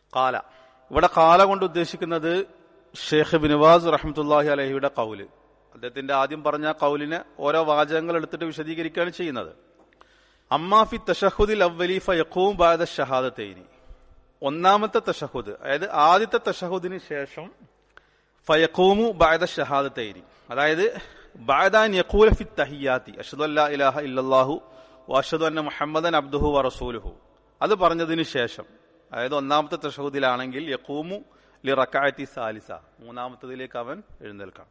കാല ഇവിടെ കാല കൊണ്ട് ഉദ്ദേശിക്കുന്നത് ഷേഖ് ബിനുവാസ് റഹ്മത്തുല്ലാഹി അലഹിയുടെ കൗല് അദ്ദേഹത്തിന്റെ ആദ്യം പറഞ്ഞ കൗലിനെ ഓരോ വാചകങ്ങൾ എടുത്തിട്ട് വിശദീകരിക്കുകയാണ് ചെയ്യുന്നത് അമ്മാഫി തഷഹുദിൽ അവലി ഫയഖൂം ബാദ ഷഹാദത്തൈനി ഒന്നാമത്തെ തഷഹുദ് അതായത് ആദ്യത്തെ തഷഹുദിന് ശേഷം ഫയഖൂമു ബാദ ഷഹാദത്തൈനി അതായത് ബാദാൻ യഖൂല ഫി തഹിയാത്തി അഷ്ഹദു അല്ലാ ഇലാഹ ഇല്ലല്ലാഹു വഅഷ്ഹദു അന്ന മുഹമ്മദൻ അബ്ദുഹു വറസൂലുഹു അത് പറഞ്ഞതിന് ശേഷം അതായത് ഒന്നാമത്തെ തഷഹുദിലാണെങ്കിൽ യഖൂമു ലി റക്അത്തി സാലിസ മൂന്നാമത്തതിലേക്ക് അവൻ എഴുന്നേൽക്കണം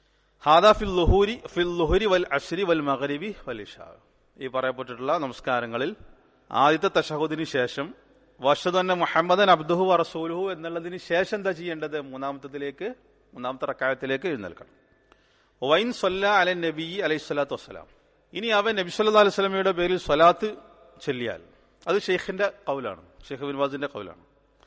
ഹാദാ ഫിൽ ലുഹൂരി ഫിൽ ലുഹുരി വൽ അഷ്രി വൽ മഗ്രിബി വൽ ഇഷാ ഈ പറയപ്പെട്ടിട്ടുള്ള നമസ്കാരങ്ങളിൽ ആദ്യത്തെ തഷഹുദിന് ശേഷം വഷദ് അന്ന മുഹമ്മദൻ അബ്ദുഹു വറസൂലുഹു എന്നുള്ളതിന് ശേഷം എന്താ ചെയ്യേണ്ടത് മൂന്നാമത്തതിലേക്ക് മൂന്നാമത്തെ റക്കായത്തിലേക്ക് എഴുന്നേൽക്കണം വൈൻ സൊല്ല അല നബി അലൈഹി സ്വലാത്തു വസ്സലാം ഇനി അവൻ നബി സല്ലാ അലൈഹി സ്വലമയുടെ പേരിൽ സ്വലാത്ത് ചൊല്ലിയാൽ അത് ഷെയ്ഖിന്റെ കൗലാണ് ഷെയ്ഖ് ബിൻവാസിന്റെ കൗലാണ്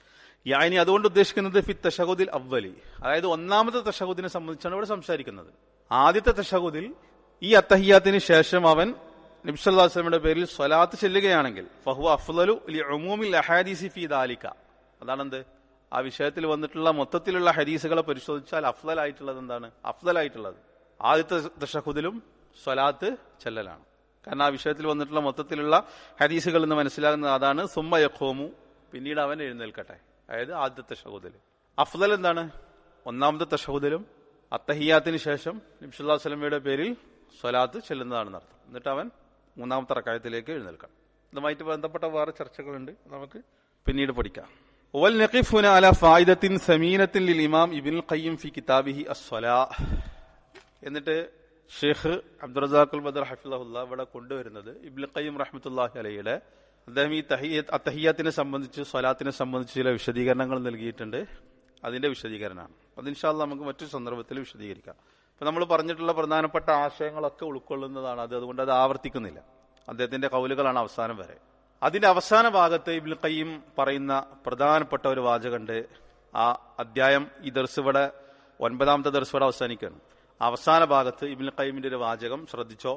യാനി അതുകൊണ്ട് ഉദ്ദേശിക്കുന്നത് ഫി തഷഹുദിൽ അവലി അതായത് ഒന്നാമത്തെ തഷഹുദിനെ സംബന്ധിച്ചാണ് ഇവിടെ സംസാരിക്കുന്നത് ആദ്യത്തെ തഷഹുദിൽ ഈ അത്തഹിയാത്തിന് ശേഷം അവൻ നബ്സല്ലാ വസ്ലമിയുടെ പേരിൽ സ്വലാത്ത് ചെല്ലുകയാണെങ്കിൽ ഫഹു അഫ്ലലു ലി ഉമൂമിൽ അഹാദീസി ഫി ദാലിക അതാണെന്ത് ആ വിഷയത്തിൽ വന്നിട്ടുള്ള മൊത്തത്തിലുള്ള ഹദീസുകളെ പരിശോധിച്ചാൽ അഫ്ലലായിട്ടുള്ളത് എന്താണ് അഫ്ലലായിട്ടുള്ളത് ആദ്യത്തെ തഷഹുദിലും സ്വലാത്ത് ചെല്ലലാണ് കാരണം ആ വിഷയത്തിൽ വന്നിട്ടുള്ള മൊത്തത്തിലുള്ള ഹദീസുകൾ എന്ന് മനസ്സിലാകുന്നത് അതാണ് സുമ്മ യഖോമു പിന്നീട് അവൻ എഴുന്നേൽക്കട്ടെ അതായത് ആദ്യത്തെ തഷഹുദിൽ അഫ്ദൽ എന്താണ് ഒന്നാമത്തെ തഷഹുദിലും അത്തഹിയാത്തിന് ശേഷം നബ്സുല്ലാ സ്വലമയുടെ പേരിൽ സ്വലാത്ത് ചെല്ലുന്നതാണെന്ന് അർത്ഥം എന്നിട്ട് അവൻ മൂന്നാമത്തെ റക്കായത്തിലേക്ക് എഴുന്നേൽക്കണം ഇതുമായിട്ട് ബന്ധപ്പെട്ട വേറെ ചർച്ചകളുണ്ട് നമുക്ക് പിന്നീട് പഠിക്കാം വൽ നഖിഫുന അല ഫായിദത്തിൻ സമീനത്തിൻ ലിൽ ഇമാം ഇബ്നുൽ ഖയ്യിം ഫി കിതാബിഹി അസ്സലാ എന്നിട്ട് ഷെയ്ഖ് അബ്ദുറസാഖുൽ ബദർ ഹഫിള്ള ഇവിടെ കൊണ്ടുവരുന്നത് ഇബ്നുൽ ഖയ്യിം റഹ്മത്തുല്ലാഹി അലയുടെ അദ്ദേഹം ഈ തഹിയത്ത് അത്തഹിയാത്തിനെ സംബന്ധിച്ച് സ്വലാത്തിനെ സംബന്ധിച്ച് ചില വിശദീകരണങ്ങൾ നൽകിയിട്ടുണ്ട് അതിന്റെ വിശദീകരണമാണ് അത് ഇൻഷാല്ല നമുക്ക് മറ്റൊരു സന്ദർഭത്തിൽ വിശദീകരിക്കാം അപ്പൊ നമ്മൾ പറഞ്ഞിട്ടുള്ള പ്രധാനപ്പെട്ട ആശയങ്ങളൊക്കെ ഉൾക്കൊള്ളുന്നതാണ് അത് അതുകൊണ്ട് അത് ആവർത്തിക്കുന്നില്ല അദ്ദേഹത്തിന്റെ കൗലുകളാണ് അവസാനം വരെ അതിന്റെ അവസാന ഭാഗത്ത് ഇബിൽ കയ്യും പറയുന്ന പ്രധാനപ്പെട്ട ഒരു വാചകണ്ട് ആ അധ്യായം ഈ ദർസ് ഇവിടെ ഒൻപതാമത്തെ ദർസ് ഇവിടെ അവസാനിക്കുകയാണ് അവസാന ഭാഗത്ത് ഇബിൻ കയ്യമിന്റെ ഒരു വാചകം ശ്രദ്ധിച്ചോ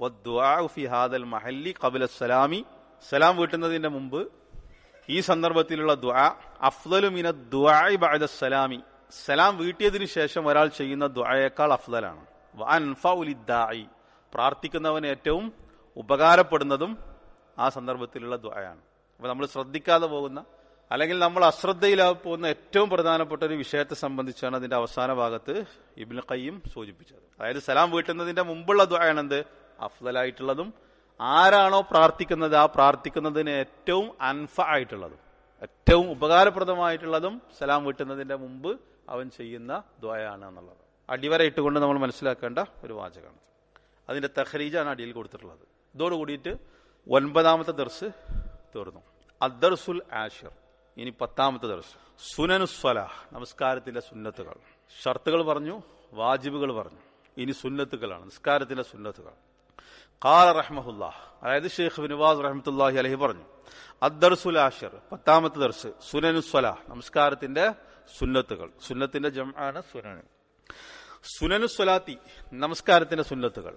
ഫി ഹാദൽ മഹല്ലി കബില സലാമി സലാം വീട്ടുന്നതിന്റെ മുമ്പ് ഈ സന്ദർഭത്തിലുള്ള ദുആ അഫ്ദലു മിന ദുആഇ ബഅദ സലാമി സലാം വീട്ടിയതിനു ശേഷം ഒരാൾ ചെയ്യുന്ന ദുആയേക്കാൾ അഫ്ദലാണ് വഅൻഫഉലിദ്ദാഇ പ്രാർത്ഥിക്കുന്നവന് ഏറ്റവും ഉപകാരപ്പെടുന്നതും ആ സന്ദർഭത്തിലുള്ള ദുആയാണ് അപ്പൊ നമ്മൾ ശ്രദ്ധിക്കാതെ പോകുന്ന അല്ലെങ്കിൽ നമ്മൾ അശ്രദ്ധയിലായി പോകുന്ന ഏറ്റവും പ്രധാനപ്പെട്ട ഒരു വിഷയത്തെ സംബന്ധിച്ചാണ് അതിന്റെ അവസാന ഭാഗത്ത് ഇബ്നു ഖയ്യിം സൂചിപ്പിച്ചത് അതായത് സലാം വീട്ടുന്നതിന്റെ മുമ്പുള്ള ദുആയാണ് എന്ത് അഫ്ദലായിട്ടുള്ളതും ആരാണോ പ്രാർത്ഥിക്കുന്നത് ആ പ്രാർത്ഥിക്കുന്നതിന് ഏറ്റവും അൻഫ ആയിട്ടുള്ളതും ഏറ്റവും ഉപകാരപ്രദമായിട്ടുള്ളതും സലാം വീട്ടുന്നതിന്റെ മുമ്പ് അവൻ ചെയ്യുന്ന ദ്വയാണ് എന്നുള്ളത് അടിവര ഇട്ടുകൊണ്ട് നമ്മൾ മനസ്സിലാക്കേണ്ട ഒരു വാചകമാണ് അതിന്റെ തഹ്രീജാണ് അടിയിൽ കൊടുത്തിട്ടുള്ളത് ഇതോടുകൂടിയിട്ട് ഒൻപതാമത്തെ ദർസ് തീർന്നു അദ്ദർസുൽ ആഷിർ ഇനി പത്താമത്തെ ദർസ് സുനനുസ്വലാഹ് നമസ്കാരത്തിന്റെ സുന്നത്തുകൾ ഷർത്തുകൾ പറഞ്ഞു വാജിബുകൾ പറഞ്ഞു ഇനി സുന്നത്തുകളാണ് നിസ്കാരത്തിന്റെ സുന്നത്തുകൾ ഖാല റഹ്മഹുല്ലാ അതായത് ഷെയ്ഖ് ബിനുവാസ് റഹ്മത്തുല്ലാഹി അലഹി പറഞ്ഞു അദ്ദർസുൽ ആഷിർ പത്താമത്തെ ദർസ് സുനനുസ്വലാഹ് നമസ്കാരത്തിന്റെ സുന്നത്തുകൾ സുന്നത്തിന്റെ ജം ആണ് സുനന് സുനനുസ്വലാത്തി നമസ്കാരത്തിന്റെ സുന്നത്തുകൾ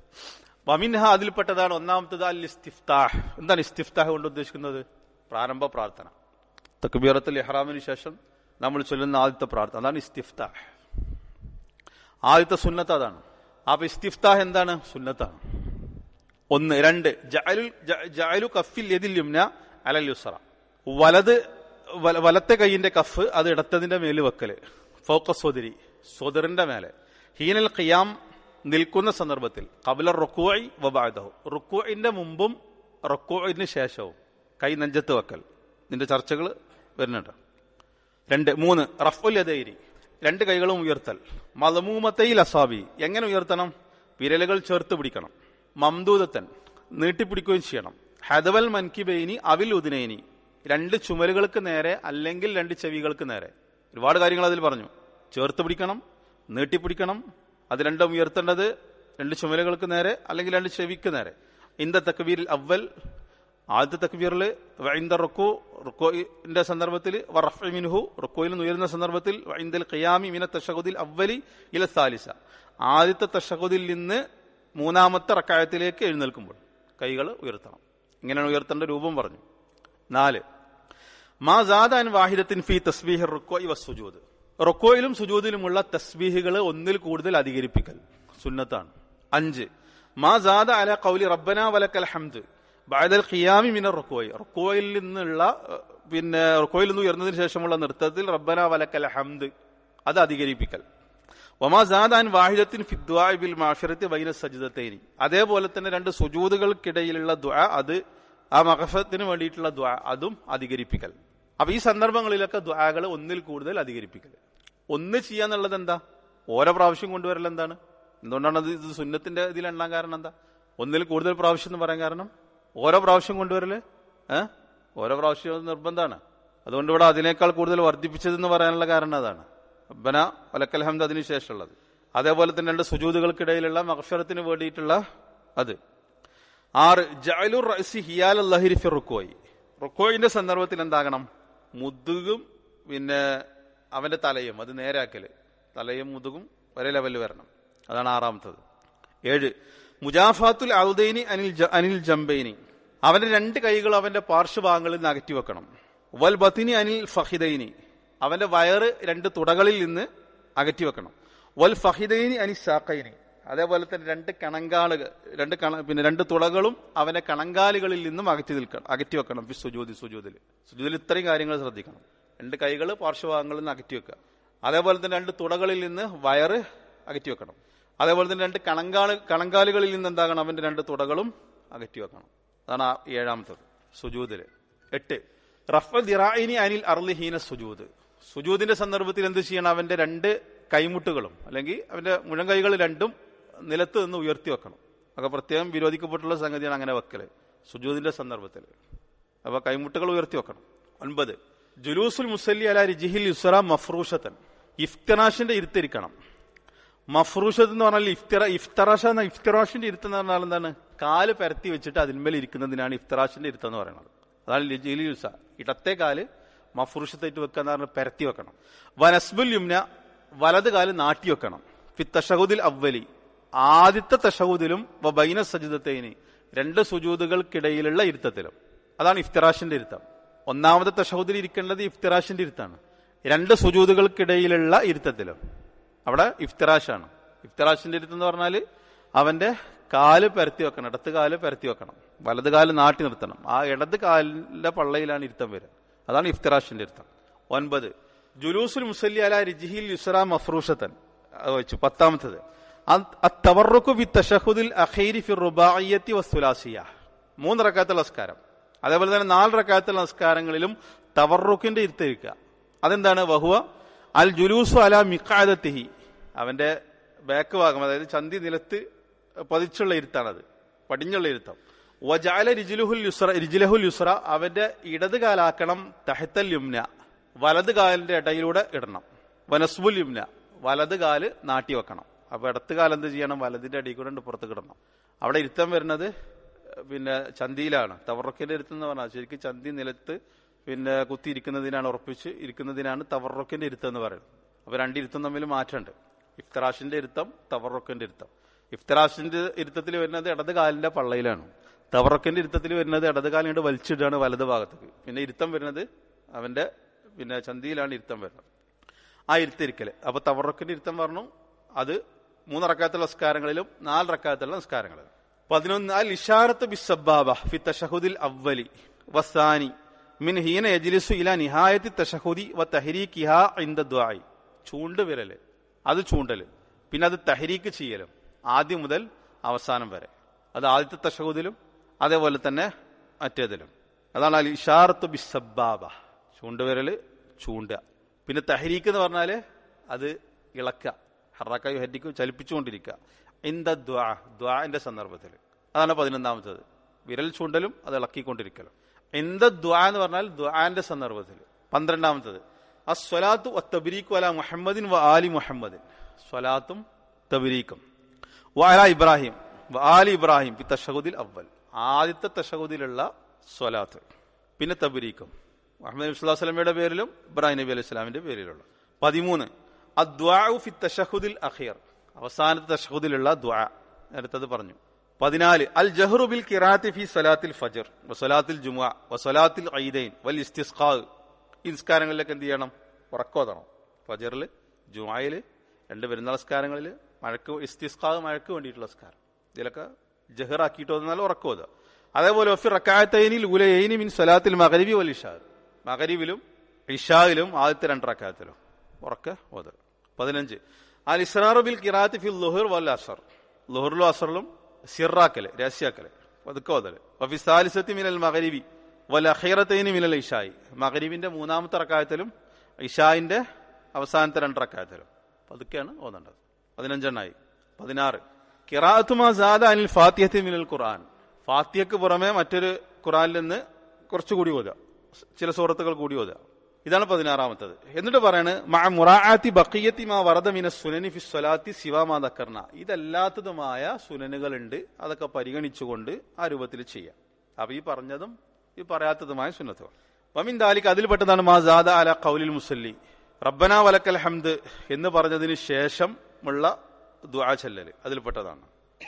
വമിൻഹ അതിൽപ്പെട്ടതാണ് ഒന്നാമത്തത് അൽ ഇസ്തിഫ്താഹ് എന്താണ് ഇസ്തിഫ്താഹ് കൊണ്ട് ഉദ്ദേശിക്കുന്നത് പ്രാരംഭ പ്രാർത്ഥന തക്ബീറത്തുൽ ഇഹ്റാമിന് ശേഷം നമ്മൾ ചൊല്ലുന്ന ആദ്യത്തെ പ്രാർത്ഥന അതാണ് ഇസ്തിഫ്താഹ് ആദ്യത്തെ സുന്നത്ത് അതാണ് അപ്പൊ ഇസ്തിഫ്താഹ് എന്താണ് സുന്നത്താണ് ഒന്ന് രണ്ട് ജഅലുൽ ജഅലു കഫിൽ യദിൽ യുംന അലൽ യുസ്റ വലത് വലത്തെ കൈയിന്റെ കഫ് അത് ഇടത്തതിന്റെ മേല് വെക്കല് ഫോക്കസ് സ്വതിരി സ്വദറിന്റെ മേലെ ഹീനൽ ഖിയാം നിൽക്കുന്ന സന്ദർഭത്തിൽ കബല റുക്കുവായി വബാദഹു റുക്കുവിന്റെ മുമ്പും റുക്കുവിന് ശേഷവും കൈ നെഞ്ചത്ത് വെക്കൽ ഇതിന്റെ ചർച്ചകൾ വരുന്നുണ്ട് രണ്ട് മൂന്ന് റഫുൽ യദൈരി രണ്ട് കൈകളും ഉയർത്തൽ മലമൂമത്തയിൽ അസാബി എങ്ങനെ ഉയർത്തണം വിരലുകൾ ചേർത്ത് പിടിക്കണം മംദൂദത്തൻ നീട്ടിപ്പിടിക്കുകയും ചെയ്യണം ഹദവൽ മൻകിബൈനി അവിൽ ഉദിനൈനി രണ്ട് ചുമലുകൾക്ക് നേരെ അല്ലെങ്കിൽ രണ്ട് ചെവികൾക്ക് നേരെ ഒരുപാട് കാര്യങ്ങൾ അതിൽ പറഞ്ഞു ചേർത്ത് പിടിക്കണം നീട്ടിപ്പിടിക്കണം അത് രണ്ടും ഉയർത്തേണ്ടത് രണ്ട് ചുമലുകൾക്ക് നേരെ അല്ലെങ്കിൽ രണ്ട് ചെവിക്ക് നേരെ ഇന്ത തക്ബീരിൽ അവൽ ആദ്യത്തെ തക്ബീറിൽ വൈന്ദ റുക്കു റുക്കോയിന്റെ സന്ദർഭത്തിൽ മിൻഹു റുക്കോയിൽ നിന്ന് ഉയരുന്ന സന്ദർഭത്തിൽ വൈന്ദൽ ഖിയാമി മിന തഷഹുദിൽ അവലി ഇല സാലിസ ആദ്യത്തെ തഷഹുദിൽ നിന്ന് മൂന്നാമത്തെ റക്കായത്തിലേക്ക് എഴുന്നേൽക്കുമ്പോൾ കൈകൾ ഉയർത്തണം ഇങ്ങനെയാണ് ഉയർത്തേണ്ട രൂപം പറഞ്ഞു നാല് മാ സാദാൻ വാഹിദത്തിൻ ഫി തസ്ബീഹ് റുക്കോയ് വസ്സുജൂദ് റുക്കോയിലും സുജൂദിലുമുള്ള തസ്ബീഹുകൾ ഒന്നിൽ കൂടുതൽ അധികരിപ്പിക്കൽ സുന്നത്താണ് അഞ്ച് മാ സാദ അല കൗലി റബ്ബന വലക്കൽ ഹംദ് ബഅദൽ ഖിയാമി മിന റുക്കോയ് റുക്കോയിൽ നിന്നുള്ള ഏഹ്, പിന്നെ റുക്കോയിൽ നിന്ന് ഉയർന്നതിന് ശേഷമുള്ള നൃത്തത്തിൽ റബ്ബന വലക്കൽ ഹംദ് അത് അധികരിപ്പിക്കൽ ഒമാ സാദാൻ വാഹിദത്തിൻ ഫിദ്വായ് ബിൽ മാഫിറത്ത് ബൈന സജിദത്തേനി അതേപോലെ തന്നെ രണ്ട് സുജൂദുകൾക്കിടയിലുള്ള ദ്വാ അത് ആ മഹഫത്തിന് വേണ്ടിയിട്ടുള്ള ദ്വാ അതും അധികരിപ്പിക്കൽ അപ്പൊ ഈ സന്ദർഭങ്ങളിലൊക്കെ ദ്വാകൾ ഒന്നിൽ കൂടുതൽ അധികരിപ്പിക്കൽ ഒന്ന് ചെയ്യാന്നുള്ളത് എന്താ ഓരോ പ്രാവശ്യം കൊണ്ടുവരൽ എന്താണ് എന്തുകൊണ്ടാണ് അത് ഇത് സുന്നത്തിന്റെ ഇതിൽ എണ്ണാൻ കാരണം എന്താ ഒന്നിൽ കൂടുതൽ പ്രാവശ്യം എന്ന് പറയാൻ കാരണം ഓരോ പ്രാവശ്യം കൊണ്ടുവരല് ഏഹ് ഓരോ പ്രാവശ്യം നിർബന്ധമാണ് അതുകൊണ്ട് ഇവിടെ അതിനേക്കാൾ കൂടുതൽ വർദ്ധിപ്പിച്ചതെന്ന് പറയാനുള്ള കാരണം അതാണ് റബ്ബന വലക്കൽ ഹംദ് അതിന് ശേഷമുള്ളത് അതേപോലെ തന്നെ രണ്ട് സുജൂദുകൾക്കിടയിലുള്ള മഹഫറത്തിന് വേണ്ടിയിട്ടുള്ള അത് ആറ് ജഅലുർ റഅസി ഹിയാൽ അല്ലാഹിരി ഫി റുക്കോയി റുക്കോയിന്റെ സന്ദർഭത്തിൽ എന്താകണം മുതുകും പിന്നെ അവന്റെ തലയും അത് നേരാക്കല് തലയും മുതുകും ഒരേ ലെവലിൽ വരണം അതാണ് ആറാമത്തത് ഏഴ് മുജാഫാത്തുൽ ഔദൈനി അനിൽ ജ- അനിൽ ജംബൈനി അവന്റെ രണ്ട് കൈകൾ അവന്റെ പാർശ്വഭാഗങ്ങളിൽ നിന്ന് അകറ്റി വെക്കണം വൽ ബത്തിനി അനിൽ ഫഹിദൈനി അവന്റെ വയറ് രണ്ട് തുടകളിൽ നിന്ന് അകറ്റി വെക്കണം വൽ ഫഹിദൈനി അനി സാക്കൈനി അതേപോലെ തന്നെ രണ്ട് കണങ്കാലുകൾ രണ്ട് കണ പിന്നെ രണ്ട് തുളകളും അവന്റെ കണങ്കാലുകളിൽ നിന്നും അകറ്റി നിൽക്കണം അകറ്റി വെക്കണം ഫി സുജൂതി സുജൂതിൽ സുജൂതിൽ ഇത്രയും കാര്യങ്ങൾ ശ്രദ്ധിക്കണം രണ്ട് കൈകൾ പാർശ്വഭാഗങ്ങളിൽ നിന്ന് അകറ്റി വെക്കുക അതേപോലെ തന്നെ രണ്ട് തുടകളിൽ നിന്ന് വയറ് അകറ്റി വെക്കണം അതേപോലെ തന്നെ രണ്ട് കണങ്കാല് കണങ്കാലുകളിൽ നിന്ന് എന്താകണം അവന്റെ രണ്ട് തുടകളും അകറ്റി വെക്കണം അതാണ് ആ ഏഴാമത്തത് സുജൂദില് എട്ട് റഫ ദിറായിനി അനിൽ അർലിഹീന സുജൂദ് സുജൂദിന്റെ സന്ദർഭത്തിൽ എന്ത് ചെയ്യണം അവന്റെ രണ്ട് കൈമുട്ടുകളും അല്ലെങ്കിൽ അവന്റെ മുഴങ്കൈകൾ രണ്ടും നിലത്ത് നിന്ന് ഉയർത്തി വെക്കണം ഒക്കെ പ്രത്യേകം വിരോധിക്കപ്പെട്ടുള്ള സംഗതിയാണ് അങ്ങനെ വെക്കല് സുജൂദിന്റെ സന്ദർഭത്തിൽ അപ്പൊ കൈമുട്ടുകൾ ഉയർത്തി വെക്കണം ഒൻപത് ജുലൂസുൽ മുസല്ലി അല റിജിഹിൽ യുസറ മഫ്രൂഷത്തൻ ഇഫ്തനാഷിന്റെ ഇരുത്തിരിക്കണം മഫ്രൂഷത്ത് എന്ന് പറഞ്ഞാൽ ഇഫ്തറ ഇഫ്തറാഷ എന്ന ഇഫ്തറാഷിന്റെ ഇരുത്തം എന്ന് പറഞ്ഞാൽ എന്താണ് കാല് പരത്തി വെച്ചിട്ട് അതിന്മേൽ ഇരിക്കുന്നതിനാണ് ഇഫ്തറാഷിന്റെ ഇരുത്തം എന്ന് പറയുന്നത് അതാണ് ലിജിലി യുസ ഇടത്തെ കാല് മഫ്രൂഷത്തായിട്ട് വെക്കുക എന്ന് പറഞ്ഞാൽ പരത്തി വെക്കണം വനസ്ബുൽ യുംന വലത് കാല് നാട്ടി വെക്കണം ഫി തഷഹുദിൽ അവലി ആദ്യത്തെ തഷഹുദിലും വ ബൈന സജിദത്തേനി രണ്ട് സുജൂതുകൾക്കിടയിലുള്ള ഇരുത്തത്തിലും അതാണ് ഇഫ്തറാഷിന്റെ ഇരുത്തം ഒന്നാമത്തെ തഷഹുദിൽ ഇരിക്കേണ്ടത് ഇഫ്തറാഷിന്റെ ഇരുത്താണ് രണ്ട് സുജൂതുകൾക്കിടയിലുള്ള ഇരുത്തത്തിലും അവിടെ ഇഫ്തറാഷാണ് ഇഫ്തറാഷിന്റെ ഇരുത്തം എന്ന് പറഞ്ഞാൽ അവന്റെ കാല് പരത്തി വെക്കണം ഇടത്ത് കാല് പരത്തി വെക്കണം വലത് കാല് നാട്ടി നിർത്തണം ആ ഇടത് കാലിന്റെ പള്ളയിലാണ് ഇരുത്തം വരിക അതാണ് ഇഫ്തറാഷിന്റെ ഇരുത്തം ഒൻപത് ജുലൂസുൽ മുസല്ലി അല റിജിഹിൽ യുസ്ര മഫ്രൂഷത്തൻ അത് വെച്ചു പത്താമത്തത് അത്തവറുക്കു വി തഷഹുദിൽ അഖൈരി ഫി റുബായിയത്തി വസ്തുലാസിയ മൂന്ന് റക്കാത്തുള്ള നമസ്കാരം അതേപോലെ തന്നെ നാല് റക്കാത്തുള്ള നമസ്കാരങ്ങളിലും തവറുക്കിന്റെ ഇരുത്തിരിക്കുക അതെന്താണ് വഹുവ അൽ ജുലൂസു അല മിക്കാദത്തിഹി അവന്റെ ബാക്ക് ഭാഗം അതായത് ചന്തി നിലത്ത് പതിച്ചുള്ള ഇരുത്താണത് പടിഞ്ഞുള്ള ഇരുത്തം വജാല റിജിലുഹുൽ യുസ്ര റിജിലഹുൽ യുസ്ര അവന്റെ ഇടത് കാലാക്കണം തഹത്തൽ യുംന വലത് കാലിന്റെ ഇടയിലൂടെ ഇടണം വനസ്ബുൽ യുംന വലത് കാല് നാട്ടി വെക്കണം അപ്പൊ ഇടത്ത് കാലം എന്ത് ചെയ്യണം വലതിന്റെ അടിയിൽ കൂടെ പുറത്ത് കിടണം അവിടെ ഇരുത്തം വരുന്നത് പിന്നെ ചന്തിയിലാണ് തവറക്കിന്റെ ഇരുത്തം എന്ന് പറഞ്ഞാൽ ശരിക്കും ചന്തി നിലത്ത് പിന്നെ കുത്തിയിരിക്കുന്നതിനാണ് ഉറപ്പിച്ച് ഇരിക്കുന്നതിനാണ് തവറക്കിന്റെ ഇരുത്തം എന്ന് പറയുന്നത് അപ്പൊ രണ്ടിരുത്തം തമ്മിൽ മാറ്റമുണ്ട് ഇഫ്തറാഷിന്റെ ഇരുത്തം തവറക്കിന്റെ ഇരുത്തം ഇഫ്തറാഷിന്റെ ഇരുത്തത്തിൽ വരുന്നത് ഇടത് കാലിന്റെ പള്ളയിലാണ് തവറക്കിന്റെ ഇരുത്തത്തിൽ വരുന്നത് ഇടത് കാലം കൊണ്ട് വലിച്ചിടുകയാണ് വലത് ഭാഗത്തേക്ക് പിന്നെ ഇരുത്തം വരുന്നത് അവന്റെ പിന്നെ ചന്തിയിലാണ് ഇരുത്തം വരുന്നത് ആ ഇരുത്തിരിക്കല് അപ്പൊ തവറക്കിന്റെ ഇരുത്തം പറഞ്ഞു അത് മൂന്നറക്കാത്തുള്ള നമസ്കാരങ്ങളിലും നാല് റക്കാത്തുള്ള നമസ്കാരങ്ങളിലും പതിനൊന്ന് അൽ ഇഷാറത്ത് ബിസബാബ ഫി തഷഹുദിൽ അവലി വസാനി മിൻ ഹീന യജ്ലിസു ഇല നിഹായത്തി തഷഹുദി വ തഹരീഖിഹ ഇൻദ ദ്വായി ചൂണ്ട് വിരല് അത് ചൂണ്ടല് പിന്നെ അത് തഹരീക്ക് ചെയ്യലും ആദ്യം മുതൽ അവസാനം വരെ അത് ആദ്യത്തെ തഷഹുദിലും അതേപോലെ തന്നെ മറ്റേതിലും അതാണ് അൽ ഇഷാറത്ത് ബിസബാബ ചൂണ്ടുവിരല് ചൂണ്ടുക പിന്നെ തഹരീക്ക് എന്ന് പറഞ്ഞാല് അത് ഇളക്കുക ഹറാക്കായി ഹരിക്കും ചലിപ്പിച്ചുകൊണ്ടിരിക്കുക ഇന്ത ദ്വാ ദ്വാന്റെ സന്ദർഭത്തിൽ അതാണ് പതിനൊന്നാമത്തത് വിരൽ ചൂണ്ടലും അത് ഇളക്കിക്കൊണ്ടിരിക്കലും എന്ത ദ്വാ എന്ന് പറഞ്ഞാൽ ദ്വാന്റെ സന്ദർഭത്തിൽ പന്ത്രണ്ടാമത്തത് അസ്വലാത്തു തബരീഖു അല മുഹമ്മദിൻ വ ആലി മുഹമ്മദിൻ സ്വലാത്തും തബരീക്കും വ അല ഇബ്രാഹിം വ ആലി ഇബ്രാഹിം പി തഷഹുദിൽ അവൽ ആദ്യത്തെ തഷഹുദിലുള്ള സ്വലാത്ത് പിന്നെ തബരീക്കും മുഹമ്മദ് നബി സ്വലാഹു വസ്ലമയുടെ പേരിലും ഇബ്രാഹിം നബി അലൈഹി സ്വലാമിന്റെ പേരിലുള്ള പതിമൂന്ന് അദ്വാഉ ഫി തഷഹുദിൽ അഖീർ അവസാനത്തെ തഷഹുദിലുള്ള ദ്വാ നേരത്തത് പറഞ്ഞു പതിനാല് അൽ ജഹ്റു ബിൽ കിറാത്തി ഫി സലാത്തിൽ ഫജർ വസലാത്തിൽ ജുമുഅ വസലാത്തിൽ ഐദൈൻ വൽ ഇസ്തിസ്ഖാ ഈ നിസ്കാരങ്ങളിലൊക്കെ എന്ത് ചെയ്യണം ഉറക്കോതണം ഫജറിൽ ജുമായിൽ രണ്ട് പെരുന്നാൾ നിസ്കാരങ്ങളിൽ മഴക്ക് ഇസ്തിസ്കാവ് മഴക്ക് വേണ്ടിയിട്ടുള്ള നിസ്കാരം ഇതിലൊക്കെ ജഹറാക്കിയിട്ട് വന്നാൽ ഉറക്കോത അതേപോലെ ഒഫി റക്കായത്തൈനിൽ ഉലയൈനി മിൻ സ്വലാത്തിൽ മകരിബി വൽ ഇഷാ മകരിബിലും ഇഷായിലും ആദ്യത്തെ രണ്ട് റക്കായത്തിലും ഉറക്ക ഓത് പതിനഞ്ച് അൽ ഇസ്രാറുബിൽ കിറാത്ത് ഫിൽ ലുഹുർ വൽ അസർ ലുഹുറിലും അസറിലും സിറാക്കല് രഹസ്യാക്കല് പതുക്കെ ഓതല് വഫി സാലിസത്തി മിനൽ മകരിബി വൽ അഖീറത്തൈനി മിനൽ ഇഷായി മകരിബിന്റെ മൂന്നാമത്തെ റക്കായത്തിലും ഇഷായിന്റെ അവസാനത്തെ രണ്ട് റക്കായത്തിലും പതുക്കെയാണ് ഓതേണ്ടത് പതിനഞ്ചെണ്ണായി പതിനാറ് കിറാത്തുമാ സാദ അനിൽ ഫാത്തിയത്തി മിനൽ ഖുർആൻ ഫാത്തിയക്ക് പുറമെ മറ്റൊരു ഖുറാനിൽ നിന്ന് കുറച്ചുകൂടി ഓതുക ചില സുഹൃത്തുക്കൾ കൂടി ഓതുക ഇതാണ് പതിനാറാമത്തത് എന്നിട്ട് പറയാണ് മാ മുറാഅത്തി ബഖിയത്തി മാ വറദ മിന സുനനി ഫി സ്വലാത്തി സിവാ മാ ദക്കർന ഇതല്ലാത്തതുമായ സുനനുകളുണ്ട് അതൊക്കെ പരിഗണിച്ചുകൊണ്ട് ആ രൂപത്തിൽ ചെയ്യാം അപ്പൊ ഈ പറഞ്ഞതും ഈ പറയാത്തതുമായ സുന്നത്തുകൾ വമിൻ ദാലിക്ക് അതിൽപ്പെട്ടതാണ് മാ സാദ അല ഖൗലിൽ മുസല്ലി റബ്ബന വലക്കൽ ഹംദ് എന്ന് പറഞ്ഞതിന് ശേഷം ഉള്ള ദുആ ചെല്ലല് അതിൽപ്പെട്ടതാണ്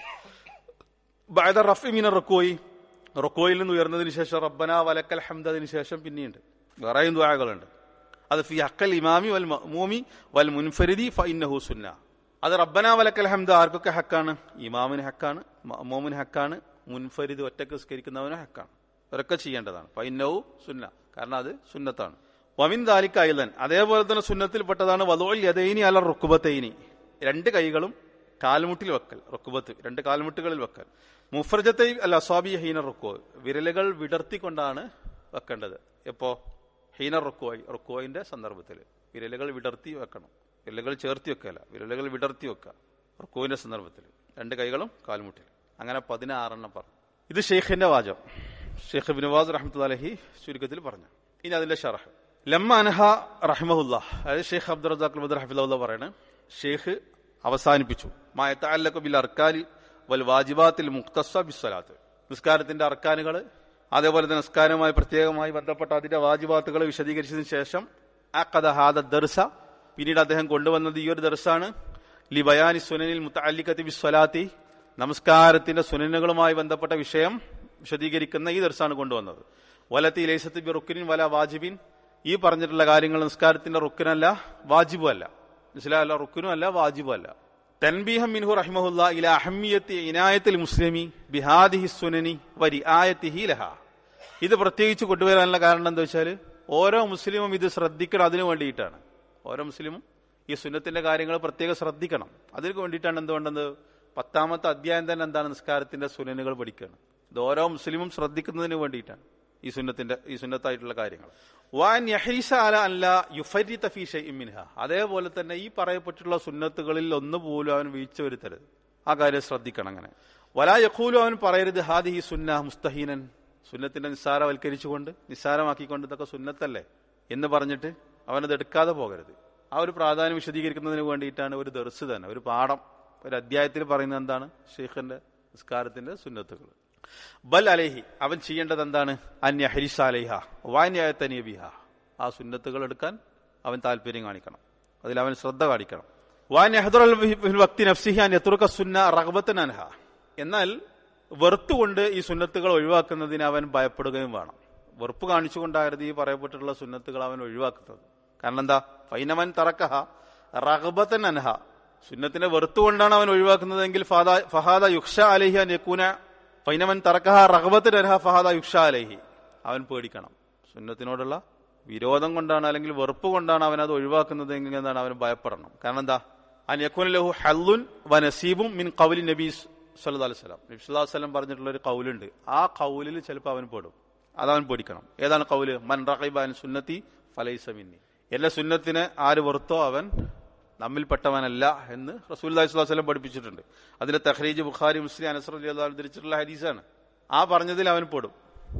ബഅദ റഫി മിന റുക്കോയി റുക്കോയിൽ നിന്ന് ഉയർന്നതിന് ശേഷം റബ്ബന വലക്കൽ ഹംദ് അതിന് ശേഷം പിന്നെയുണ്ട് വേറെയും ദുആകളുണ്ട് അത് ഫി ഹക്കൽ ഇമാമി വൽ മഅ്മൂമി വൽ മുൻഫരിദി ഫഇന്നഹു സുന്ന അത് റബ്ബന വലക്കൽ ഹംദ് ആർക്കൊക്കെ ഹക്കാണ് ഇമാമിന് ഹക്കാണ് മഅ്മൂമിന് ഹക്കാണ് മുൻഫരിദ് ഒറ്റക്ക് സ്കരിക്കുന്നവന് ഹക്കാണ് ഇവരൊക്കെ ചെയ്യേണ്ടതാണ് ഫഇന്നഹു സുന്ന കാരണം അത് സുന്നത്താണ് വമിൻ ദാലിക്ക് അയലൻ അതേപോലെ തന്നെ സുന്നത്തിൽപ്പെട്ടതാണ് വലോൽ യദൈനി അല റുക്കുബത്തൈനി രണ്ട് കൈകളും കാൽമുട്ടിൽ വെക്കൽ റുക്കുബത്ത് രണ്ട് കാൽമുട്ടുകളിൽ വെക്കൽ മുഫർജത്തെ അല്ല സ്വാബി ഹീന റുക്കോ വിരലുകൾ വിടർത്തിക്കൊണ്ടാണ് വെക്കേണ്ടത് എപ്പോ ഹീന റുക്കോയ് റുക്കോയിന്റെ സന്ദർഭത്തിൽ വിരലുകൾ വിടർത്തി വെക്കണം വിരലുകൾ ചേർത്തി വെക്കല വിരലുകൾ വിടർത്തി വെക്കുക റുക്കോയിന്റെ സന്ദർഭത്തിൽ രണ്ട് കൈകളും കാൽമുട്ടിൽ അങ്ങനെ പതിനാറെണ്ണം പറഞ്ഞു ഇത് ഷെയ്ഖിന്റെ വാചകം ഷെയ്ഖ് ബിനുവാസ് റഹ്മത്ത് അലഹി ചുരുക്കത്തിൽ പറഞ്ഞു ഇനി അതിന്റെ ഷറഹ് ലമ്മ അനഹ റഹ്മഹുല്ല അതായത് ഷെയ്ഖ് അബ്ദുൾ റസാഖ് ബദർ ഹഫിള്ള പറയാണ് ഷെയ്ഖ് അവസാനിപ്പിച്ചു മായത്തല്ലക്ക് ബിൽ അർക്കാലി വൽ വാജിബാത്തിൽ മുക്തസ ബിസ്വലാത്ത് നിസ്കാരത്തിന്റെ അർക്കാനുകൾ അതേപോലെ തന്നെ നിസ്കാരവുമായി പ്രത്യേകമായി ബന്ധപ്പെട്ട അതിന്റെ വാജിബാത്തുകൾ വിശദീകരിച്ചതിന് ശേഷം ആ കഥ ഹാദ ദർസ പിന്നീട് അദ്ദേഹം കൊണ്ടുവന്നത് ഈ ഒരു ദർസാണ് ലി ബയാനി സുനനിൽ മുത്തല്ലിക്കത്തി ബിസ്വലാത്തി നമസ്കാരത്തിന്റെ സുനനുകളുമായി ബന്ധപ്പെട്ട വിഷയം വിശദീകരിക്കുന്ന ഈ ദർസാണ് കൊണ്ടുവന്നത് വലത്തി ലൈസത്ത് ബി റുക്കിനിൻ വല വാജിബിൻ ഈ പറഞ്ഞിട്ടുള്ള കാര്യങ്ങൾ നിസ്കാരത്തിന്റെ റുക്കിനല്ല വാജിബും അല്ല മനസ്സിലായല്ല റുക്കിനും അല്ല വാജിബും അല്ല തൻബീഹം മിൻഹു റഹിമഹുല്ല ഇല അഹമ്മിയത്തി ഇനായത്തിൽ മുസ്ലിമി ബിഹാദിഹി സുനനി വരി ആയത്തിഹി ലഹ ഇത് പ്രത്യേകിച്ച് കൊണ്ടുവരാനുള്ള കാരണം എന്താ വെച്ചാൽ ഓരോ മുസ്ലിമും ഇത് ശ്രദ്ധിക്കണം അതിനു വേണ്ടിയിട്ടാണ് ഓരോ മുസ്ലിമും ഈ സുന്നത്തിന്റെ കാര്യങ്ങൾ പ്രത്യേകം ശ്രദ്ധിക്കണം അതിന് വേണ്ടിയിട്ടാണ് എന്തുകൊണ്ടെന്ന് പത്താമത്തെ അധ്യായം തന്നെ എന്താണ് നിസ്കാരത്തിന്റെ സുനനുകൾ പഠിക്കുകയാണ് ഇത് ഓരോ മുസ്ലിമും ശ്രദ്ധിക്കുന്നതിന് വേണ്ടിയിട്ടാണ് ഈ സുന്നത്തിന്റെ ഈ സുന്നത്തായിട്ടുള്ള കാര്യങ്ങൾ വാൻ യഹീസ അല അല്ല യുഫരിത്ത ഫീ ഷൈഇൻ മിൻഹ അതേപോലെ തന്നെ ഈ പറയപ്പെട്ടിട്ടുള്ള സുന്നത്തുകളിൽ ഒന്ന് പോലും അവൻ വീഴ്ച വരുത്തരുത് ആ കാര്യം ശ്രദ്ധിക്കണം അങ്ങനെ വലാ യഖൂലു അവൻ പറയരുത് ഹാദി ഈ സുന്ന മുസ്തഹീനൻ സുന്നത്തിന്റെ നിസ്സാരവൽക്കരിച്ചുകൊണ്ട് നിസ്സാരമാക്കിക്കൊണ്ട് ഇതൊക്കെ സുന്നത്തല്ലേ എന്ന് പറഞ്ഞിട്ട് അവനത് എടുക്കാതെ പോകരുത് ആ ഒരു പ്രാധാന്യം വിശദീകരിക്കുന്നതിന് വേണ്ടിയിട്ടാണ് ഒരു ദർസ് തന്നെ ഒരു പാഠം ഒരു അധ്യായത്തിൽ പറയുന്നത് എന്താണ് ഷെയ്ഖിന്റെ നിസ്കാരത്തിന്റെ സുന്നത്തുകൾ ബൽ അലേഹി അവൻ ചെയ്യേണ്ടത് എന്താണ് അന്യഹരിസ അലൈഹ വാന്യായത്തനിയബിഹ ആ സുന്നത്തുകൾ എടുക്കാൻ അവൻ താല്പര്യം കാണിക്കണം അതിൽ അവൻ ശ്രദ്ധ കാണിക്കണം വാൻ വക്തി നഫ്സിഹി അൻ യത്തുറുക്ക സുന്ന റഹബത്തൻ അൻഹ എന്നാൽ വെറുത്തുകൊണ്ട് ഈ സുന്നത്തുകൾ ഒഴിവാക്കുന്നതിന് അവൻ ഭയപ്പെടുകയും വേണം വെറുപ്പ് കാണിച്ചുകൊണ്ടായിരുന്നു ഈ പറയപ്പെട്ടിട്ടുള്ള സുന്നത്തുകൾ അവൻ ഒഴിവാക്കുന്നത് കാരണം എന്താ ഫൈനമൻ തറക്കഹ റഹബത്തൻ അൻഹ സുന്നത്തിനെ വെറുത്തുകൊണ്ടാണ് അവൻ ഒഴിവാക്കുന്നതെങ്കിൽ ഫഹാദ യുക്ഷ അലഹി അൻ യക്കൂന ഫൈനമൻ തറക്കഹ റഹബത്തൻ അൻഹ ഫഹാദ യുക്ഷ അലഹി അവൻ പേടിക്കണം സുന്നത്തിനോടുള്ള വിരോധം കൊണ്ടാണ് അല്ലെങ്കിൽ വെറുപ്പ് കൊണ്ടാണ് അവൻ അത് ഒഴിവാക്കുന്നത് എന്നാണ് അവൻ ഭയപ്പെടണം കാരണം എന്താ അൻ യക്കൂൻ ലഹു ഹല്ലുൻ വ നസീബും മിൻ കൗലി നബീസ് സല്ലു അലൈഹി സ്വലം നബി സ്വല്ലാ വല്ലം പറഞ്ഞിട്ടുള്ള ഒരു കൗലുണ്ട് ആ കൗലിൽ ചിലപ്പോൾ അവൻ പെടും അതവൻ പേടിക്കണം ഏതാണ് കൗല് മൻ റഹീബാൻ സുന്നത്തി ഫലൈസ മിന്നി എന്റെ സുന്നത്തിനെ ആര് വെറുത്തോ അവൻ നമ്മിൽപ്പെട്ടവനല്ല എന്ന് റസൂൽ വസ്ലം പഠിപ്പിച്ചിട്ടുണ്ട് അതിന്റെ തഹ്രീജ് ബുഖാരി മുസ്ലിം അനസർ ധരിച്ചിട്ടുള്ള ഹദീസാണ് ആ പറഞ്ഞതിൽ അവൻ പെടും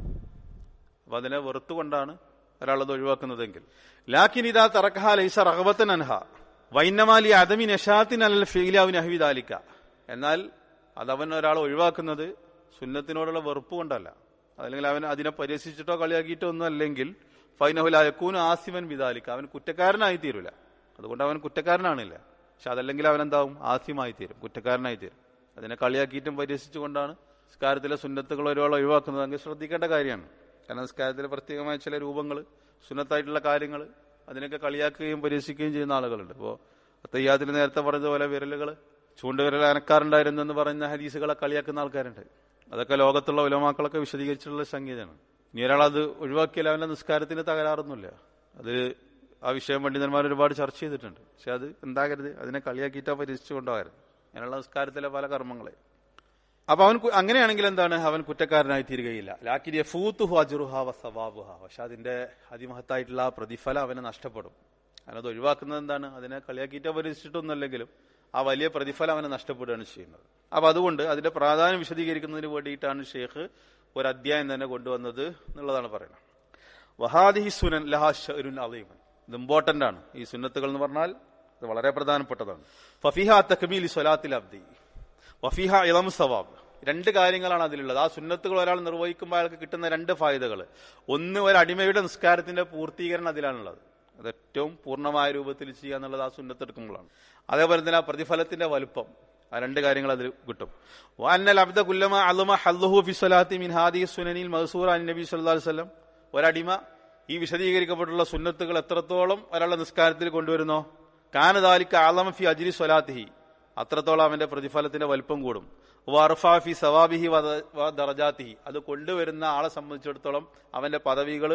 അപ്പൊ അതിനെ വെറുത്തുകൊണ്ടാണ് ഒരാളത് ഒഴിവാക്കുന്നതെങ്കിൽ ലാക്കിൻ ഇതാ തറക്കഹ ലൈസ റഹബത്തൻ അൻഹ വൈന്നമാലി അദമി നഷാത്തിൻ അൽ ഫീലാവിൻ അഹ്വിദാലിക്ക എന്നാൽ അതവൻ ഒരാൾ ഒഴിവാക്കുന്നത് സുന്നത്തിനോടുള്ള വെറുപ്പ് കൊണ്ടല്ല അല്ലെങ്കിൽ അവൻ അതിനെ പരിഹസിച്ചിട്ടോ കളിയാക്കിയിട്ടോ ഒന്നും അല്ലെങ്കിൽ ഫൈനഹുലായക്കൂൻ ആസിമൻ വിദാലിക്ക അവൻ കുറ്റക്കാരനായി തീരൂല അതുകൊണ്ട് അവൻ കുറ്റക്കാരനാണില്ല പക്ഷെ അതല്ലെങ്കിൽ അവൻ എന്താവും ആസ്യമായി തീരും കുറ്റക്കാരനായി തീരും അതിനെ കളിയാക്കിയിട്ടും പരിഹസിച്ചുകൊണ്ടാണ് നിസ്കാരത്തിലെ സുന്നത്തുകൾ ഒരാൾ ഒഴിവാക്കുന്നത് അങ്ങനെ ശ്രദ്ധിക്കേണ്ട കാര്യമാണ് കാരണം നിസ്കാരത്തിലെ പ്രത്യേകമായ ചില രൂപങ്ങൾ സുന്നത്തായിട്ടുള്ള കാര്യങ്ങൾ അതിനൊക്കെ കളിയാക്കുകയും പരിഹസിക്കുകയും ചെയ്യുന്ന ആളുകളുണ്ട് ഇപ്പോൾ തയ്യാത്തിൽ നേരത്തെ പറഞ്ഞതുപോലെ വിരലുകൾ ചൂണ്ടുവിരൽ അനക്കാറുണ്ടായിരുന്നു എന്ന് പറയുന്ന ഹദീസുകളെ കളിയാക്കുന്ന ആൾക്കാരുണ്ട് അതൊക്കെ ലോകത്തുള്ള ഉലമാക്കളൊക്കെ വിശദീകരിച്ചിട്ടുള്ള സംഗീതമാണ് ഇനി ഒരാൾ അത് ഒഴിവാക്കിയാൽ അവന്റെ നിസ്കാരത്തിന് തകരാറൊന്നുമില്ല അത് ആ വിഷയം പണ്ഡിതന്മാർ ഒരുപാട് ചർച്ച ചെയ്തിട്ടുണ്ട് പക്ഷെ അത് എന്താകരുത് അതിനെ കളിയാക്കിയിട്ടാ പരിഹസിച്ചു കൊണ്ടുപോകരുത് അങ്ങനെയുള്ള നിസ്കാരത്തിലെ പല കർമ്മങ്ങളെ അപ്പൊ അവൻ കു- അങ്ങനെയാണെങ്കിൽ എന്താണ് അവൻ കുറ്റക്കാരനായി തീരുകയില്ല ലാക്കിൻ യഫൂത്തുഹു അജ്റുഹ വസവാബുഹ പക്ഷെ അതിന്റെ അതിമഹത്തായിട്ടുള്ള ആ പ്രതിഫലം അവന് നഷ്ടപ്പെടും അവനത് ഒഴിവാക്കുന്നത് എന്താണ് അതിനെ കളിയാക്കിയിട്ട് പരിഹസിച്ചിട്ടൊന്നുമല്ലെങ്കിലും ആ വലിയ പ്രതിഫലം അവന് നഷ്ടപ്പെടുകയാണ് ചെയ്യുന്നത് അപ്പൊ അതുകൊണ്ട് അതിന്റെ പ്രാധാന്യം വിശദീകരിക്കുന്നതിന് വേണ്ടിയിട്ടാണ് ഷെയ്ഖ് ഒരു അധ്യായം തന്നെ കൊണ്ടുവന്നത് എന്നുള്ളതാണ് പറയുന്നത് വഹാദിഹി സുനൻ ലഹാ ഷഅ്റുൻ അളീമൻ ഇത് ഇമ്പോർട്ടന്റ് ആണ് ഈ സുന്നത്തുകൾ എന്ന് പറഞ്ഞാൽ ഇത് വളരെ പ്രധാനപ്പെട്ടതാണ് ഫഫിഹ തക്മീൽ സ്വലാത്തിൽ അബ്ദി വഫിഹ ഇളം സവാബ് രണ്ട് കാര്യങ്ങളാണ് അതിലുള്ളത് ആ സുന്നത്തുകൾ ഒരാൾ നിർവഹിക്കുമ്പോൾ അയാൾക്ക് കിട്ടുന്ന രണ്ട് ഫായതകൾ ഒന്ന് ഒരു അടിമയുടെ നിസ്കാരത്തിന്റെ പൂർത്തീകരണം അതിലാണുള്ളത് അത് ഏറ്റവും പൂർണ്ണമായ രൂപത്തിൽ ചെയ്യുക എന്നുള്ളത് ആ സുന്നത്ത് എടുക്കുമ്പോഴാണ് അതേപോലെ തന്നെ ആ പ്രതിഫലത്തിന്റെ വലുപ്പം ആ രണ്ട് കാര്യങ്ങൾ അതിൽ കിട്ടും വാന്നൽ അബ്ദ കുല്ലമ അലുമ ഹല്ലുഹു ഫി സ്വലാത്തി മിൻ ഹാദി സുനനിൽ മഹസൂർ അൻ നബി സല്ലല്ലാഹു അലൈഹി വസല്ലം ഒരടിമ ഈ വിശദീകരിക്കപ്പെട്ടുള്ള സുന്നത്തുകൾ എത്രത്തോളം ഒരാളുടെ നിസ്കാരത്തിൽ കൊണ്ടുവരുന്നോ കാനദാലിക്ക് ആലമ ഫി അജ്രി സ്വലാത്തിഹി അത്രത്തോളം അവന്റെ പ്രതിഫലത്തിന്റെ വലിപ്പം കൂടും വർഫാ ഫി സവാബിഹി വദ- വ ദറജാത്തിഹി അത് കൊണ്ടുവരുന്ന ആളെ സംബന്ധിച്ചിടത്തോളം അവന്റെ പദവികൾ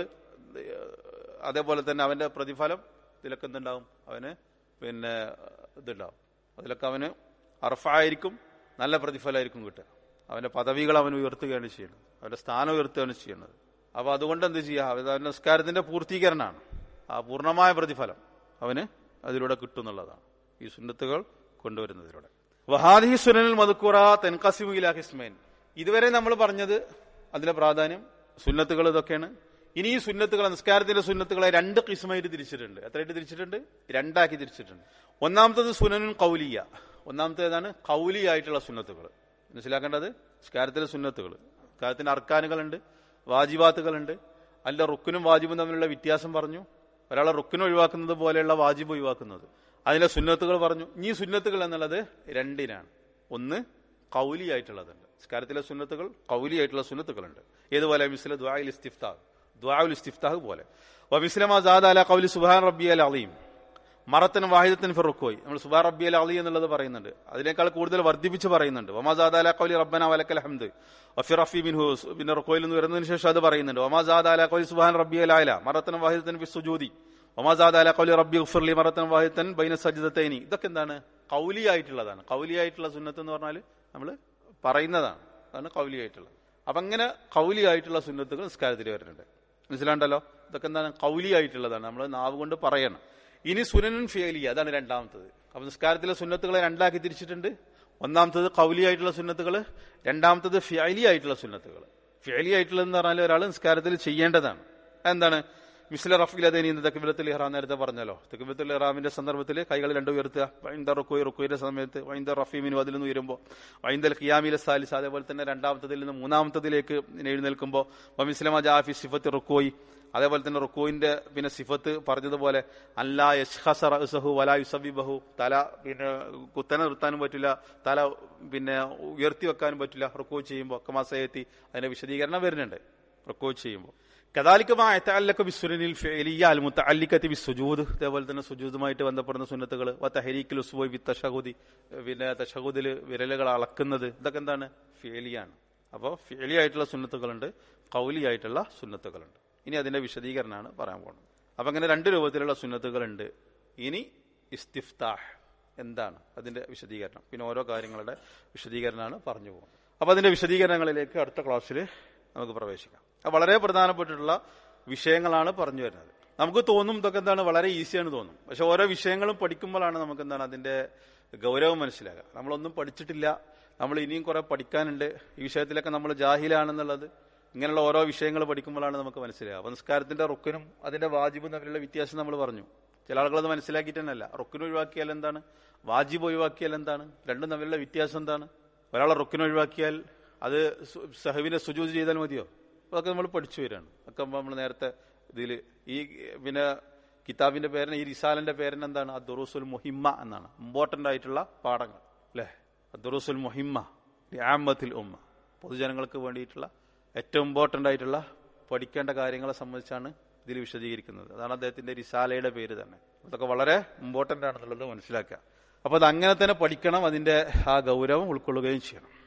അതേപോലെ തന്നെ അവന്റെ പ്രതിഫലം ഇതിലൊക്കെ എന്തുണ്ടാവും അവന് പിന്നെ ഇതുണ്ടാവും അതിലൊക്കെ അവന് അർഫായിരിക്കും നല്ല പ്രതിഫലമായിരിക്കും കിട്ടുക അവന്റെ പദവികൾ അവൻ ഉയർത്തുകയാണ് ചെയ്യുന്നത് അവന്റെ സ്ഥാനം ഉയർത്തുകയാണ് ചെയ്യുന്നത് അപ്പൊ അതുകൊണ്ട് എന്ത് ചെയ്യുക അവ- അവന്റെ നിസ്കാരത്തിന്റെ പൂർത്തീകരണമാണ് ആ പൂർണ്ണമായ പ്രതിഫലം അവന് അതിലൂടെ കിട്ടുന്നുള്ളതാണ് ഈ സുന്നത്തുകൾ കൊണ്ടുവരുന്നതിലൂടെ വഹാദി സുനനിൽ മധുക്കുറ തെൻകസിമുല ഹിസ്മേൻ ഇതുവരെ നമ്മൾ പറഞ്ഞത് അതിന്റെ പ്രാധാന്യം സുന്നത്തുകൾ ഇതൊക്കെയാണ് ഇനി ഈ സുന്നത്തുകൾ നിസ്കാരത്തിന്റെ സുന്നത്തുകളെ രണ്ട് കിസ്മായിട്ട് തിരിച്ചിട്ടുണ്ട് എത്രയായിട്ട് തിരിച്ചിട്ടുണ്ട് രണ്ടാക്കി തിരിച്ചിട്ടുണ്ട് ഒന്നാമത്തത് സുനനുൻ കൗലിയ ഒന്നാമത്തേതാണ് കൗലിയായിട്ടുള്ള സുന്നത്തുകൾ മനസ്സിലാക്കേണ്ടത് നിസ്കാരത്തിലെ സുന്നത്തുകൾ നിസ്കാരത്തിന്റെ അർക്കാനുകളുണ്ട് വാജിബാത്തുകളുണ്ട് അതിന്റെ റുക്കിനും വാജിബും തമ്മിലുള്ള വ്യത്യാസം പറഞ്ഞു ഒരാളെ റുക്കിന് ഒഴിവാക്കുന്നത് പോലെയുള്ള വാജിബ് ഒഴിവാക്കുന്നത് അതിലെ സുന്നത്തുകൾ പറഞ്ഞു ഈ സുന്നത്തുകൾ എന്നുള്ളത് രണ്ടിനാണ് ഒന്ന് കൗലിയായിട്ടുള്ളതുണ്ട് നിസ്കാരത്തിലെ സുന്നത്തുകൾ കൗലിയായിട്ടുള്ള സുന്നത്തുകളുണ്ട് ഏതുപോലെ മിസ്ല ദ്വായിൽ ഇസ്തിഫ്താഹ് ദ്വാഉൽ ഇസ്തിഫ്താഹ് പോലെ വമിസ്ലമ സാദ് അല കൗലി സുബാൻ റബ്ബി അൽ അലീം മറത്തൻ വാഹിദത്തിൻ ഫിറുക്കോയി നമ്മൾ സുബാ റബ്ബി അൽ അലി എന്നുള്ളത് പറയുന്നുണ്ട് അതിനേക്കാൾ കൂടുതൽ വർദ്ധിപ്പിച്ച് പറയുന്നുണ്ട് ഒമാസാദ് അല കൗലി റബ്ബന വലക്കൽ ഹംദ് വഫി റഫി ബിൻഹു പിന്നെ റുക്കോയിൽ നിന്ന് വരുന്നതിന് ശേഷം അത് പറയുന്നുണ്ട് ഒമാസാദ് അല കൗലി സുബാൻ റബ്ബി അൽ അല മറത്തൻ വാഹിദത്തിൻ ഫി സുജൂദി ഒമാസാദ് അല കൗലി റബ്ബി ഉഫർലി മറത്തൻ വാഹിദത്തൻ ബൈന സജിദത്തൈനി ഇതൊക്കെ എന്താണ് കൗലിയായിട്ടുള്ളതാണ് കൗലിയായിട്ടുള്ള സുന്നത്ത് എന്ന് പറഞ്ഞാൽ നമ്മൾ പറയുന്നതാണ് അതാണ് കൗലിയായിട്ടുള്ളത് അപ്പൊ അങ്ങനെ കൗലിയായിട്ടുള്ള സുന്നത്തുകൾ നിസ്കാരത്തിൽ വരുന്നുണ്ട് മനസ്സിലാണ്ടല്ലോ ഇതൊക്കെ എന്താണ് കൗലിയായിട്ടുള്ളതാണ് നമ്മൾ നാവ് കൊണ്ട് പറയണം ഇനി സുനനുൻ ഫിയലിയ അതാണ് രണ്ടാമത്തത് അപ്പൊ നിസ്കാരത്തിലെ സുന്നത്തുകളെ രണ്ടാക്കി തിരിച്ചിട്ടുണ്ട് ഒന്നാമത്തത് കൗലിയായിട്ടുള്ള സുന്നത്തുകൾ രണ്ടാമത്തത് ഫിയലി ആയിട്ടുള്ള സുന്നത്തുകൾ ഫിയലി ആയിട്ടുള്ളതെന്ന് പറഞ്ഞാൽ ഒരാൾ നിസ്കാരത്തിൽ ചെയ്യേണ്ടതാണ് എന്താണ് മിസ്ല റഫീൽ അദേനി തക്ബിലത്തുൽ ഇഹ്റാം നേരത്തെ പറഞ്ഞല്ലോ തക്ബിലത്തുൽ ഇഹ്റാമിന്റെ സന്ദർഭത്തിൽ കൈകൾ രണ്ടും ഉയർത്തുക വൈന്ദ റുക്കോയ് റുക്കോയുടെ സമയത്ത് വൈന്ദ റഫീമിനും അതിൽ നിന്ന് ഉയരുമ്പോൾ വൈന്ദൽ ഖിയാമിലെ സാലിസ് അതേപോലെ തന്നെ രണ്ടാമത്തതിൽ നിന്ന് മൂന്നാമത്തതിലേക്ക് എഴുന്നേൽക്കുമ്പോൾ വമിസ്ലമ ജാഫി സിഫത്ത് റുക്കോയി അതേപോലെ തന്നെ റുക്കോയിന്റെ പിന്നെ സിഫത്ത് പറഞ്ഞതുപോലെ അല്ലാ യഷ്ഹസറഹു വലാ യുസബിബഹു തല പിന്നെ കുത്തനെ നിർത്താനും പറ്റില്ല തല പിന്നെ ഉയർത്തി വെക്കാനും പറ്റില്ല റുക്കോ ചെയ്യുമ്പോൾ അക്കമാസയത്തി അതിന്റെ വിശദീകരണം വരുന്നുണ്ട് റുക്കോ ചെയ്യുമ്പോൾ കദാലിക്കമായ ബിസുനിൽ ഫിഅലിയ അൽ മുതഅല്ലിഖത്തി ബിസുജൂദ് അതേപോലെ തന്നെ സുജൂദുമായിട്ട് ബന്ധപ്പെടുന്ന സുന്നത്തുകൾ വ തഹരീക്കിൽ ഉസ്ബോയ് ബി തഷഹുദി പിന്നെ തഷഹുദിൽ വിരലുകൾ അളക്കുന്നത് ഇതൊക്കെ എന്താണ് ഫിഅലിയാണ് അപ്പോൾ ഫിഅലി ആയിട്ടുള്ള സുന്നത്തുകളുണ്ട് കൗലി ആയിട്ടുള്ള സുന്നത്തുകളുണ്ട് ഇനി അതിന്റെ വിശദീകരണമാണ് പറയാൻ പോകുന്നത് അപ്പൊ അങ്ങനെ രണ്ട് രൂപത്തിലുള്ള സുന്നത്തുകളുണ്ട് ഇനി ഇസ്തിഫ്താഹ് എന്താണ് അതിന്റെ വിശദീകരണം പിന്നെ ഓരോ കാര്യങ്ങളുടെ വിശദീകരണമാണ് പറഞ്ഞു പോകുന്നത് അപ്പൊ അതിന്റെ വിശദീകരണങ്ങളിലേക്ക് അടുത്ത ക്ലാസ്സിൽ നമുക്ക് പ്രവേശിക്കാം അത് വളരെ പ്രധാനപ്പെട്ടിട്ടുള്ള വിഷയങ്ങളാണ് പറഞ്ഞു വരുന്നത് നമുക്ക് തോന്നും ഇതൊക്കെ എന്താണ് വളരെ ഈസിയാണ് തോന്നും പക്ഷെ ഓരോ വിഷയങ്ങളും പഠിക്കുമ്പോഴാണ് നമുക്ക് എന്താണ് അതിന്റെ ഗൗരവം മനസ്സിലാകുക നമ്മളൊന്നും പഠിച്ചിട്ടില്ല നമ്മൾ ഇനിയും കുറെ പഠിക്കാനുണ്ട് ഈ വിഷയത്തിലൊക്കെ നമ്മൾ ജാഹിലാണെന്നുള്ളത് ഇങ്ങനെയുള്ള ഓരോ വിഷയങ്ങൾ പഠിക്കുമ്പോഴാണ് നമുക്ക് മനസ്സിലാകുക അപ്പൊ നിസ്കാരത്തിന്റെ റുക്കിനും അതിന്റെ വാജിബും തമ്മിലുള്ള വ്യത്യാസം നമ്മൾ പറഞ്ഞു ചില ആളുകളത് മനസ്സിലാക്കിയിട്ട് തന്നെയല്ല റുക്കിന് ഒഴിവാക്കിയാൽ എന്താണ് വാജിബ് ഒഴിവാക്കിയാൽ എന്താണ് രണ്ടും തമ്മിലുള്ള വ്യത്യാസം എന്താണ് ഒരാളെ റുക്കിന് ഒഴിവാക്കിയാൽ അത് സു- സഹവിനെ സുജൂത് ചെയ്താൽ മതിയോ അതൊക്കെ നമ്മൾ പഠിച്ചു വരികയാണ് ഒക്കെ നമ്മൾ നേരത്തെ ഇതിൽ ഈ പിന്നെ കിതാബിന്റെ പേരിന് ഈ റിസാലിന്റെ പേരിന് എന്താണ് അദ്ദുറൂസുൽ മുഹിമ്മ എന്നാണ് ഇമ്പോർട്ടന്റ് ആയിട്ടുള്ള പാഠങ്ങൾ അല്ലേ അദ്ദുറൂസുൽ മുഹിമ്മ ലിആമ്മത്തിൽ ഉമ്മ പൊതുജനങ്ങൾക്ക് വേണ്ടിയിട്ടുള്ള ഏറ്റവും ഇമ്പോർട്ടന്റ് ആയിട്ടുള്ള പഠിക്കേണ്ട കാര്യങ്ങളെ സംബന്ധിച്ചാണ് ഇതിൽ വിശദീകരിക്കുന്നത് അതാണ് അദ്ദേഹത്തിന്റെ റിസാലയുടെ പേര് തന്നെ അതൊക്കെ വളരെ ഇമ്പോർട്ടന്റ് ആണെന്നുള്ളത് മനസ്സിലാക്കുക അപ്പൊ അത് അങ്ങനെ തന്നെ പഠിക്കണം അതിന്റെ ആ ഗൗരവം ഉൾക്കൊള്ളുകയും ചെയ്യണം